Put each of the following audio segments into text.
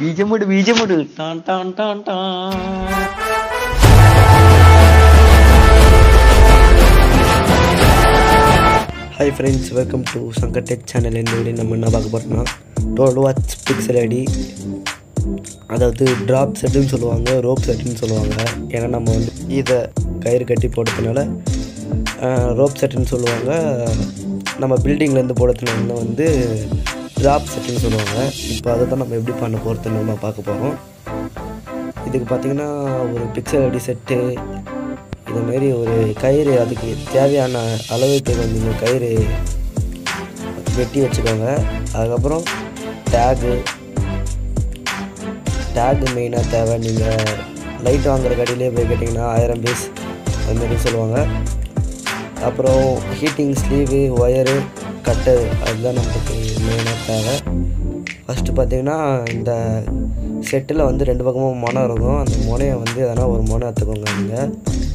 ബീജമിട് ബീജമിട് ടാൻ ടാൻ ടാൻ ടാൻ hi friends welcome to Shankar tech channel இந்த வீடியோ நம்ம என்ன பார்க்க போகிறோம்னா டுவெல் வாட்ச் பிக்சல் ஐடி அதாவது ட்ராப் செட்டுன்னு சொல்லுவாங்க ரோப் செட்டுன்னு சொல்லுவாங்க ஏன்னா நம்ம வந்து இதை கயிறு கட்டி போடுறதுனால ரோப் செட்டுன்னு சொல்லுவாங்க நம்ம பில்டிங்லேருந்து போடுறதுனால வந்து ட்ராப் செட்டுன்னு சொல்லுவாங்க இப்போ அதை தான் நம்ம எப்படி பண்ண போகிறதுன்னு நம்ம பார்க்க போகிறோம் இதுக்கு பார்த்தீங்கன்னா ஒரு பிக்சல் ஐடி செட்டு இதுமாரி ஒரு கயிறு அதுக்கு தேவையான அளவுக்கு கொஞ்சம் கயிறு வெட்டி வச்சுக்கோங்க அதுக்கப்புறம் டேகு டேகு மெயினாக தேவை நீங்கள் லைட் வாங்குற கடையிலே போய் கேட்டிங்கன்னா ஆயிரம் பீஸ் அதுமாரி சொல்லுவாங்க அப்புறம் ஹீட்டிங் ஸ்லீவு ஒயரு கட்டு அதுதான் நமக்கு மெயினாக தேவை ஃபஸ்ட்டு பார்த்தீங்கன்னா இந்த செட்டில் வந்து ரெண்டு பக்கமும் மொனை இருக்கும் அந்த முனையை வந்து எதனா ஒரு மொனை எடுத்துக்கோங்க நீங்கள்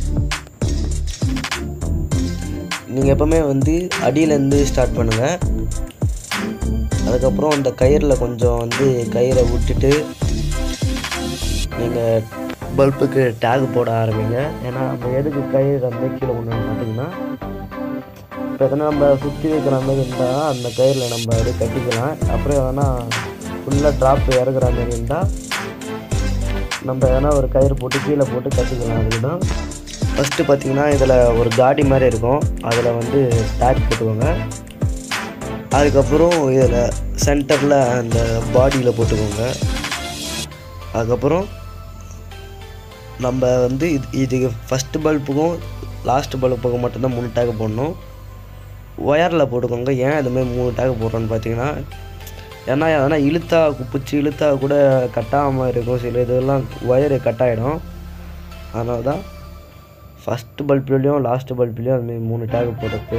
நீங்கள் எப்போவுமே வந்து அடியிலேருந்து ஸ்டார்ட் பண்ணுங்கள் அதுக்கப்புறம் அந்த கயிறில் கொஞ்சம் வந்து கயிறை விட்டுட்டு நீங்கள் பல்புக்கு டேக் போட ஆரம்பிங்க ஏன்னா நம்ம எதுக்கு கயிறு வந்து கீழே ஒன்று பார்த்தீங்கன்னா இப்போ எதனா நம்ம சுற்றி வைக்கிற மாதிரி இருந்தால் அந்த கயிறில் நம்ம அப்படியே கட்டிக்கலாம் அப்புறம் எதனா ஃபுல்லாக ட்ராப் இறக்குற மாதிரி இருந்தால் நம்ம எதனா ஒரு கயிறு போட்டு கீழே போட்டு கட்டிக்கலாம் அதுக்கு தான் ஃபஸ்ட்டு பார்த்தீங்கன்னா இதில் ஒரு காடி மாதிரி இருக்கும் அதில் வந்து டேக் போட்டுக்கோங்க அதுக்கப்புறம் இதில் சென்டரில் அந்த பாடியில் போட்டுக்கோங்க அதுக்கப்புறம் நம்ம வந்து இது இதுக்கு ஃபஸ்ட்டு பல்புக்கும் லாஸ்ட் பல்புக்கும் மட்டும்தான் மூணு டேக் போடணும் ஒயரில் போட்டுக்கோங்க ஏன் இதுமாதிரி மூணு டேக் போடுறோன்னு பார்த்தீங்கன்னா ஏன்னா எதனா இழுத்தா குப்பிச்சு இழுத்தா கூட கட்டாமல் இருக்கும் சில இதெல்லாம் ஒயரு கட் ஆகிடும் அதனால தான் ஃபஸ்ட்டு பல்ப்லேயும் லாஸ்ட்டு பல்ப்லேயும் அதுமாரி மூணு டேக் போட்டுருக்கு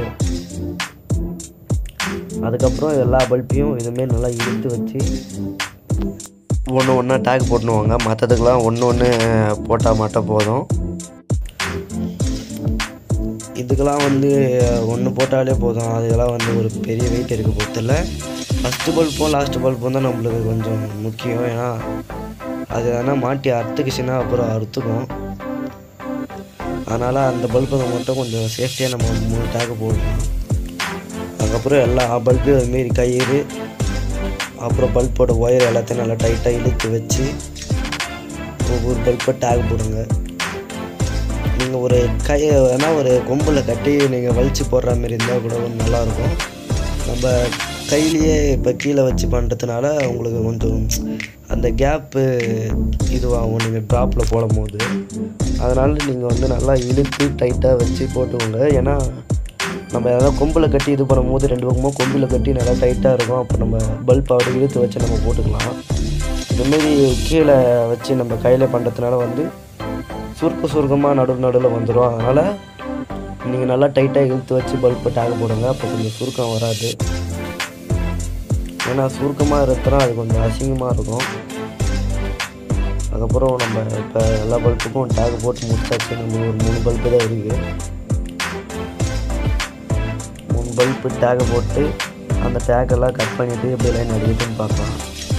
அதுக்கப்புறம் எல்லா பல்பையும் இதுமாரி நல்லா இழுத்து வச்சு ஒன்று ஒன்றா டேக் போட்டுனுவாங்க மற்றதுக்கெலாம் ஒன்று ஒன்று போட்டால் மட்டும் போதும் இதுக்கெல்லாம் வந்து ஒன்று போட்டாலே போதும் அதுக்கெல்லாம் வந்து ஒரு பெரிய வெயிட் இருக்க போகிறதில்ல ஃபஸ்ட்டு பல்பும் லாஸ்ட்டு பல்பும் தான் நம்மளுக்கு கொஞ்சம் முக்கியம் ஏன்னா அது எதனா மாட்டி அறுத்துக்குச்சுன்னா அப்புறம் அறுத்துக்கும் அதனால் அந்த பல்புக்கு மட்டும் கொஞ்சம் சேஃப்டியாக நம்ம மூணு டேக்கு போடணும் அதுக்கப்புறம் எல்லா பல்பையும் அதுமாரி கயிறு அப்புறம் பல்போட ஒயர் எல்லாத்தையும் நல்லா டைட்டாக இழுத்து வச்சு ஒவ்வொரு பல்பை டேக் போடுங்க நீங்கள் ஒரு கை வேணால் ஒரு கொம்பில் கட்டி நீங்கள் வலிச்சு போடுற மாதிரி இருந்தால் கூட கொஞ்சம் நல்லாயிருக்கும் நம்ம கையிலேயே இப்போ கீழே வச்சு பண்ணுறதுனால உங்களுக்கு கொஞ்சம் அந்த கேப்பு இதுவாகும் நீங்கள் ட்ராப்பில் போடும் போது அதனால் நீங்கள் வந்து நல்லா இழுத்து டைட்டாக வச்சு போட்டுக்கோங்க ஏன்னா நம்ம எதாவது கொம்பில் கட்டி இது பண்ணும்போது ரெண்டு பக்கமும் கொம்பில் கட்டி நல்லா டைட்டாக இருக்கும் அப்போ நம்ம பல்ப் அப்படி இழுத்து வச்சு நம்ம போட்டுக்கலாம் இதுமாரி கீழே வச்சு நம்ம கையில் பண்ணுறதுனால வந்து சுருக்க சுருக்கமாக நடு நடுவில் வந்துடும் அதனால் நீங்கள் நல்லா டைட்டாக இழுத்து வச்சு பல்பை டேக் போடுங்க அப்போ கொஞ்சம் சுருக்கம் வராது ஏன்னா சுருக்கமாக இருக்கிறதுனா அது கொஞ்சம் அசிங்கமாக இருக்கும் அதுக்கப்புறம் நம்ம இப்போ எல்லா பல்புக்கும் டேக் போட்டு முடிச்சாச்சு நம்ம ஒரு மூணு பல்பு தான் இருக்குது மூணு பல்பு டேகை போட்டு அந்த டேக்கெல்லாம் கட் பண்ணிவிட்டு எப்படி லைன் அடிக்குதுன்னு பார்க்கலாம்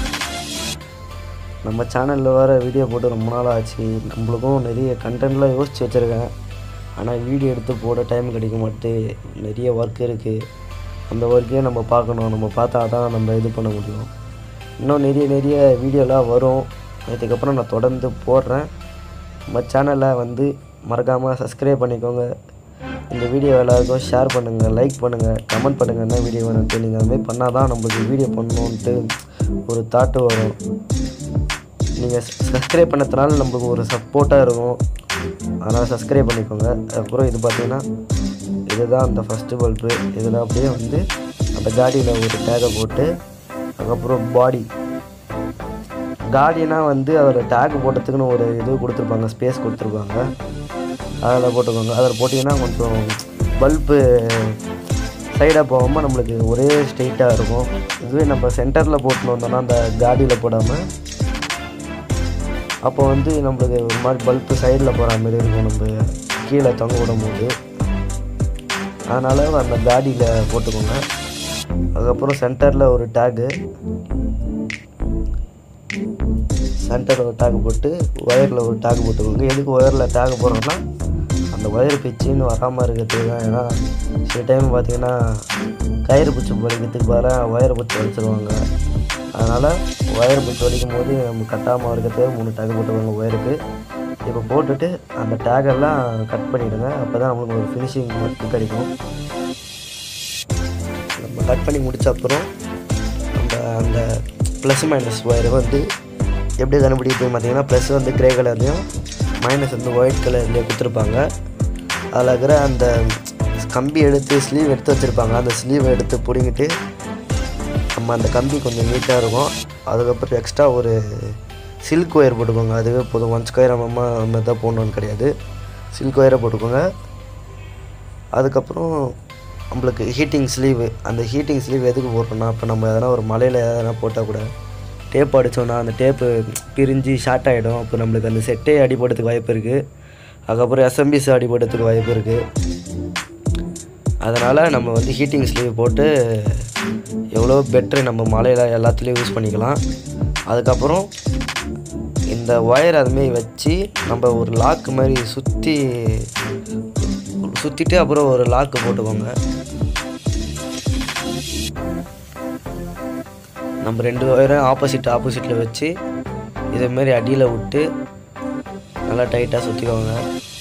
நம்ம சேனலில் வர வீடியோ போட்டு ரொம்ப நாள் ஆச்சு நம்மளுக்கும் நிறைய கண்டென்ட்லாம் யோசித்து வச்சுருக்கேன் ஆனால் வீடியோ எடுத்து போட டைம் கிடைக்க மாட்டே நிறைய ஒர்க் இருக்குது அந்த ஒர்க்கையும் நம்ம பார்க்கணும் நம்ம பார்த்தா தான் நம்ம இது பண்ண முடியும் இன்னும் நிறைய நிறைய வீடியோலாம் வரும் அதுக்கப்புறம் நான் தொடர்ந்து போடுறேன் நம்ம சேனலை வந்து மறக்காமல் சப்ஸ்கிரைப் பண்ணிக்கோங்க இந்த வீடியோ எல்லாருக்கும் ஷேர் பண்ணுங்கள் லைக் பண்ணுங்கள் கமெண்ட் பண்ணுங்கள் என்ன வீடியோ வேணும்ட்டு நீங்கள் அதுமாதிரி பண்ணால் தான் நம்மளுக்கு வீடியோ பண்ணணுன்ட்டு ஒரு தாட்டு வரும் நீங்கள் சப்ஸ்கிரைப் பண்ணதுனால நம்மளுக்கு ஒரு சப்போர்ட்டாக இருக்கும் அதனால் சப்ஸ்கிரைப் பண்ணிக்கோங்க அப்புறம் இது பார்த்தீங்கன்னா இதுதான் அந்த ஃபஸ்ட்டு பல்பு இதில் அப்படியே வந்து அந்த காடியில் ஒரு டேகை போட்டு அதுக்கப்புறம் பாடி காடினா வந்து அதில் டேக் போட்டதுக்குன்னு ஒரு இது கொடுத்துருப்பாங்க ஸ்பேஸ் கொடுத்துருப்பாங்க அதில் போட்டுக்கோங்க அதில் போட்டிங்கன்னா கொஞ்சம் பல்பு சைடாக போகாமல் நம்மளுக்கு ஒரே ஸ்ட்ரெயிட்டாக இருக்கும் இதுவே நம்ம சென்டரில் போட்டுன்னு வந்தோம்னா அந்த காடியில் போடாமல் அப்போ வந்து நம்மளுக்கு ஒரு மாதிரி பல்பு சைடில் போகிற மாதிரி இருக்கும் நம்ம கீழே தொங்க விடும் போது அதனால் அந்த காடியில் போட்டுக்கோங்க அதுக்கப்புறம் சென்டரில் ஒரு டேகு சென்டரில் ஒரு டேக் போட்டு ஒயரில் ஒரு டேக் போட்டுக்கோங்க எதுக்கு ஒயரில் டேக் போடுறோன்னா அந்த ஒயர் பிச்சுன்னு வராமல் இருக்கிறதுக்கு தான் ஏன்னா சில டைம் பார்த்தீங்கன்னா கயிறு பிடிச்சி வலிக்கிறதுக்கு பதிலாக ஒயரை பிடிச்சி வலிச்சிருவாங்க அதனால் ஒயர் பிடிச்சி வலிக்கும் போது நம்ம கட்டாமல் இருக்கிறதுக்கு மூணு டேக் போட்டுக்கோங்க ஒயருக்கு இப்போ போட்டுட்டு அந்த டேகெல்லாம் கட் பண்ணிவிடுங்க அப்போ தான் நம்மளுக்கு ஒரு ஃபினிஷிங் ஒர்க்கு கிடைக்கும் நம்ம கட் பண்ணி முடிச்ச அப்புறம் நம்ம அந்த ப்ளஸ் மைனஸ் ஒயரை வந்து எப்படி கண்டுபிடிக்குதுன்னு பார்த்தீங்கன்னா ப்ளஸ் வந்து க்ரே கலர்லேயும் மைனஸ் வந்து ஒயிட் கலர்லேயும் கொடுத்துருப்பாங்க அதில் இருக்கிற அந்த கம்பி எடுத்து ஸ்லீவ் எடுத்து வச்சுருப்பாங்க அந்த ஸ்லீவ் எடுத்து பிடிங்கிட்டு நம்ம அந்த கம்பி கொஞ்சம் நீட்டாக இருக்கும் அதுக்கப்புறம் எக்ஸ்ட்ரா ஒரு சில்க் ஒயர் போட்டுக்கோங்க அதுவே போதும் ஒன் ஸ்கொயர் அம்மா அந்த தான் போடணும்னு கிடையாது சில்க் ஒயரை போட்டுக்கோங்க அதுக்கப்புறம் நம்மளுக்கு ஹீட்டிங் ஸ்லீவு அந்த ஹீட்டிங் ஸ்லீவ் எதுக்கு போடுறோம்னா இப்போ நம்ம எதனா ஒரு மலையில் எதனா போட்டால் கூட டேப் அடித்தோன்னா அந்த டேப்பு பிரிஞ்சு ஷார்ட் ஆகிடும் அப்போ நம்மளுக்கு அந்த செட்டே அடிபடுறதுக்கு வாய்ப்பு இருக்குது அதுக்கப்புறம் எஸ்எம்பிஸ் அடிபடுறதுக்கு வாய்ப்பு இருக்குது அதனால் நம்ம வந்து ஹீட்டிங் ஸ்லீவ் போட்டு எவ்வளோ பெட்ரு நம்ம மலையில் எல்லாத்துலேயும் யூஸ் பண்ணிக்கலாம் அதுக்கப்புறம் இந்த ஒயர் அதுமாரி வச்சு நம்ம ஒரு லாக்கு மாதிரி சுற்றி சுற்றிட்டு அப்புறம் ஒரு லாக்கு போட்டுக்கோங்க நம்ம ரெண்டு ஒயரும் ஆப்போசிட் ஆப்போசிட்டில் வச்சு இதேமாரி அடியில் விட்டு நல்லா டைட்டாக சுற்றிக்கோங்க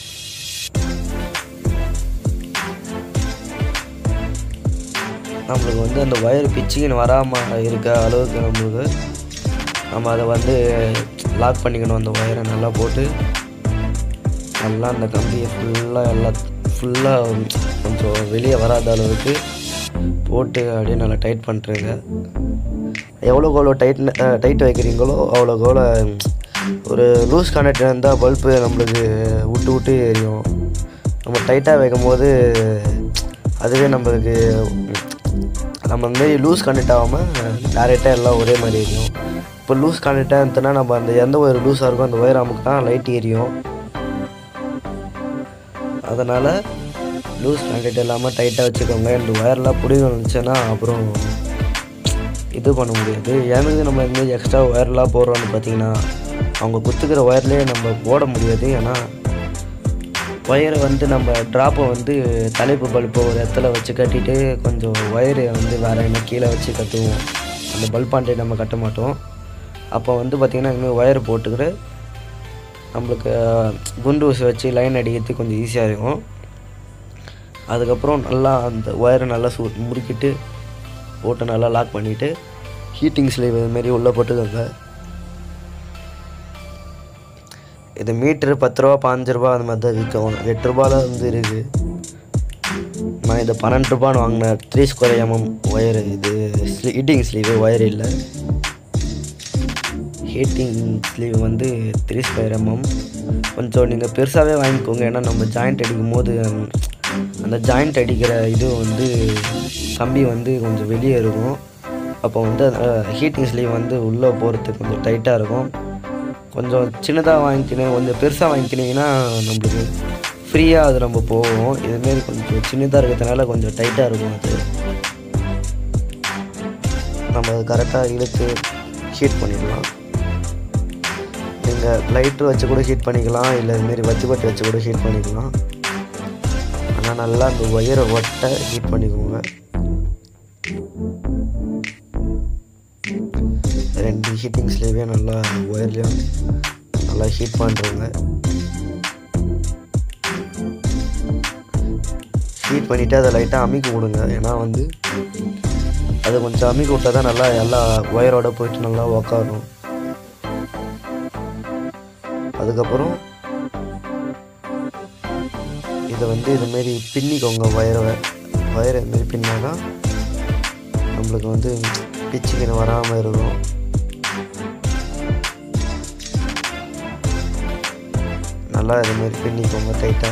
நம்மளுக்கு வந்து அந்த ஒயர் பிச்சிங்கன்னு வராமல் இருக்க அளவுக்கு நம்மளுக்கு நம்ம அதை வந்து லாக் பண்ணிக்கணும் அந்த ஒயரை நல்லா போட்டு நல்லா அந்த கம்பியை ஃபுல்லாக எல்லா ஃபுல்லாக கொஞ்சம் வெளியே வராத அளவுக்கு போட்டு அப்படியே நல்லா டைட் பண்ணுறேங்க எவ்வளோக்கு எவ்வளோ டைட் டைட் வைக்கிறீங்களோ அவ்வளோக்கு எவ்வளோ ஒரு லூஸ் கனெக்ட் இருந்தால் பல்பு நம்மளுக்கு விட்டு விட்டு எரியும் நம்ம டைட்டாக வைக்கும் போது அதுவே நம்மளுக்கு நம்ம மாரி லூஸ் கனெக்ட் ஆகாமல் டேரெக்டாக எல்லாம் ஒரே மாதிரி எரியும் இப்போ லூஸ் கனெக்டாக இருந்துச்சுன்னா நம்ம அந்த எந்த ஒயர் லூஸாக இருக்கோ அந்த ஒயர் அமுக்கு தான் லைட் எரியும் அதனால் லூஸ் கனெக்ட் இல்லாமல் டைட்டாக வச்சுக்கோங்க இந்த ஒயர்லாம் பிடிங்க வந்துச்சுன்னா அப்புறம் இது பண்ண முடியாது எனக்கு நம்ம இந்த மாதிரி எக்ஸ்ட்ரா ஒயர்லாம் போடுறோன்னு பார்த்தீங்கன்னா அவங்க குத்துக்கிற ஒயர்லேயே நம்ம போட முடியாது ஏன்னா ஒயரை வந்து நம்ம ட்ராப்பை வந்து தலைப்பு பல்பை ஒரு இடத்துல வச்சு கட்டிட்டு கொஞ்சம் ஒயரை வந்து வேறு என்ன கீழே வச்சு கட்டுவோம் அந்த பல்பாண்டே நம்ம கட்ட மாட்டோம் அப்போ வந்து பார்த்திங்கன்னா இனிமேல் ஒயர் போட்டுக்கிட்டு நம்மளுக்கு குண்டு ஊசி வச்சு லைன் அடிக்கிறதுக்கு கொஞ்சம் ஈஸியாக இருக்கும் அதுக்கப்புறம் நல்லா அந்த ஒயரை நல்லா சூ முறுக்கிட்டு போட்டு நல்லா லாக் பண்ணிவிட்டு ஹீட்டிங் ஸ்லீவ் இதுமாரி உள்ளே போட்டுக்கோங்க இது மீட்ரு பத்து ரூபா பாஞ்சு ரூபா அந்த மாதிரி தான் விற்கும் எட்டு ரூபாயில் வந்து இருக்குது நான் இதை பன்னெண்டு ரூபான்னு வாங்கினேன் த்ரீ ஸ்கொயர் எம்எம் ஒயரு இது ஸ்லீ ஹீட்டிங் ஸ்லீவு ஒயர் இல்லை ஹீட்டிங் ஸ்லீவ் வந்து த்ரீ ஸ்கொயர் எம்எம் கொஞ்சம் நீங்கள் பெருசாகவே வாங்கிக்கோங்க ஏன்னா நம்ம ஜாயிண்ட் அடிக்கும் போது அந்த ஜாயிண்ட் அடிக்கிற இது வந்து கம்பி வந்து கொஞ்சம் வெளியே இருக்கும் அப்போ வந்து ஹீட்டிங் ஸ்லீவ் வந்து உள்ளே போகிறதுக்கு கொஞ்சம் டைட்டாக இருக்கும் கொஞ்சம் சின்னதாக வாங்கிக்கினேன் கொஞ்சம் பெருசாக வாங்கிக்கினீங்கன்னா நம்மளுக்கு ஃப்ரீயாக அது நம்ம போவோம் இதுமாரி கொஞ்சம் சின்னதாக இருக்கிறதுனால கொஞ்சம் டைட்டாக இருக்கும் அது நம்ம அது கரெக்டாக இழுத்து ஹீட் பண்ணிடலாம் நீங்கள் லைட்ரு வச்சு கூட ஹீட் பண்ணிக்கலாம் இல்லை இதுமாரி வச்சு பட்டி வச்சு கூட ஹீட் பண்ணிக்கலாம் ஆனால் நல்லா அந்த ஒயரை ஒட்ட ஹீட் பண்ணிக்கோங்க ரெண்டு ஹீட்டிங் ஸ்லேவே நல்லா ஒயர்லேயும் நல்லா ஹீட் பண்ணுறவங்க ஹீட் பண்ணிவிட்டு அதை லைட்டாக அமிக்கி விடுங்க ஏன்னா வந்து அது கொஞ்சம் அமிக்கி விட்டால் தான் நல்லா எல்லா ஒயரோட போயிட்டு நல்லா உக்காரும் அதுக்கப்புறம் இதை வந்து இதுமாரி பின்னிக்கோங்க ஒயரை ஒயரை இதுமாரி பின்னாதான் நம்மளுக்கு வந்து பிச்சுக்கின்னு வராமல் இருக்கும் நல்லா இதுமாரி பின்னிக்கோங்க டைட்டாக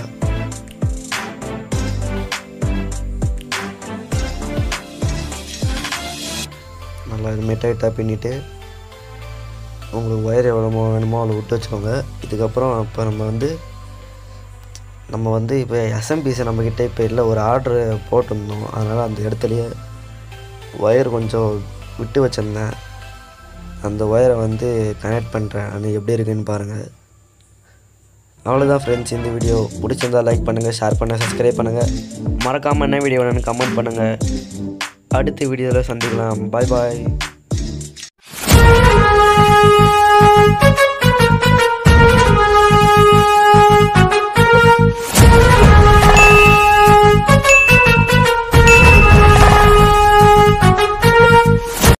நல்லா இதுமாரி டைட்டாக பின்னிட்டு உங்களுக்கு ஒயர் எவ்வளோ வேணுமோ அவ்வளோ விட்டு வச்சுக்கோங்க இதுக்கப்புறம் இப்போ நம்ம வந்து நம்ம வந்து இப்போ எஸ்எம்பிஸை நம்மக்கிட்ட இப்போ இல்லை ஒரு ஆர்டரு போட்டிருந்தோம் அதனால் அந்த இடத்துலையே ஒயர் கொஞ்சம் விட்டு வச்சுருந்தேன் அந்த ஒயரை வந்து கனெக்ட் பண்ணுறேன் அது எப்படி இருக்குன்னு பாருங்கள் அவ்வளோதான் ஃப்ரெண்ட்ஸ் இந்த வீடியோ பிடிச்சிருந்தா லைக் பண்ணுங்கள் ஷேர் பண்ணுங்கள் சப்ஸ்கிரைப் பண்ணுங்கள் மறக்காமல் என்ன வீடியோ வேணும்னு கமெண்ட் பண்ணுங்கள் அடுத்த வீடியோவில் சந்திக்கலாம் பாய் பாய்